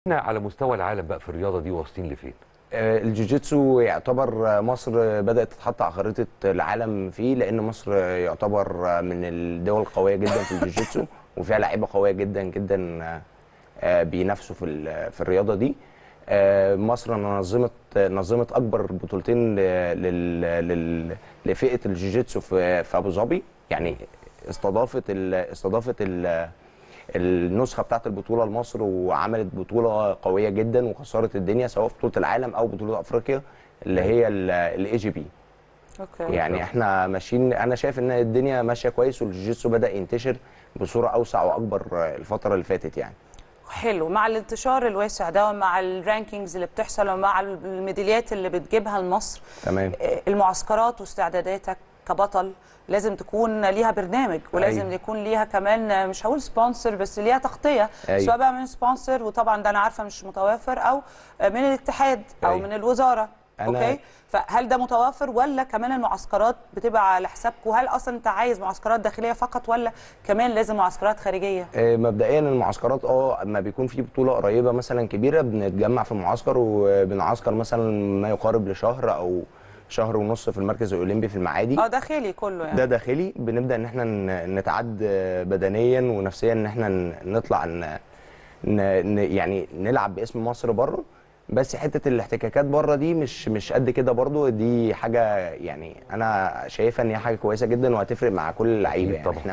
احنا على مستوى العالم بقى في الرياضه دي واصلين لفين؟ آه، الجوجيتسو يعتبر آه، مصر بدأت تتحط على خريطة العالم فيه لأن مصر آه، يعتبر آه، من الدول القوية جدا في الجوجيتسو وفيها لعيبة قوية جدا جدا آه، آه، بينافسوا في ال- في الرياضة دي آه، مصر نظمت نظمت أكبر بطولتين ل- لل- لل- لفئة الجوجيتسو في في أبو ظبي يعني استضافت ال- استضافت ال- النسخه بتاعت البطوله لمصر وعملت بطوله قويه جدا وكسرت الدنيا سواء في بطوله العالم او بطوله افريقيا اللي هي الاي جي بي اوكي يعني احنا ماشيين انا شايف ان الدنيا ماشيه كويس والجيتسو بدا ينتشر بصوره اوسع واكبر الفتره اللي فاتت يعني حلو مع الانتشار الواسع ده ومع الرانكينجز اللي بتحصل ومع الميداليات اللي بتجيبها لمصر تمام آه، المعسكرات واستعداداتك كبطل لازم تكون ليها برنامج ولازم أيوة. يكون ليها كمان آه، مش هقول سبونسر بس ليها تغطيه أيوة. سواء بقى من سبونسر وطبعا ده انا عارفه مش متوافر او آه، من الاتحاد او أيوة. من الوزاره أنا- اوكي فهل ده متوافر ولا كمان المعسكرات بتبقى على حسابكم وهل اصلا انت عايز معسكرات داخليه فقط ولا كمان لازم معسكرات خارجيه آه، مبدئيا المعسكرات اه اما بيكون في بطوله قريبه مثلا كبيره بنتجمع في المعسكر وبنعسكر مثلا ما يقارب لشهر او شهر ونص في المركز الاولمبي في المعادي اه داخلي كله يعني ده داخلي بنبدا ان احنا ن- نتعد بدنيا ونفسيا ان احنا ن- نطلع ن... ن... ن- يعني نلعب باسم مصر بره بس حته الاحتكاكات بره دي مش مش قد كده برضو دي حاجه يعني انا شايفها ان هي حاجه كويسه جدا وهتفرق مع كل اللعيبه أكيد يعني طبعاً. احنا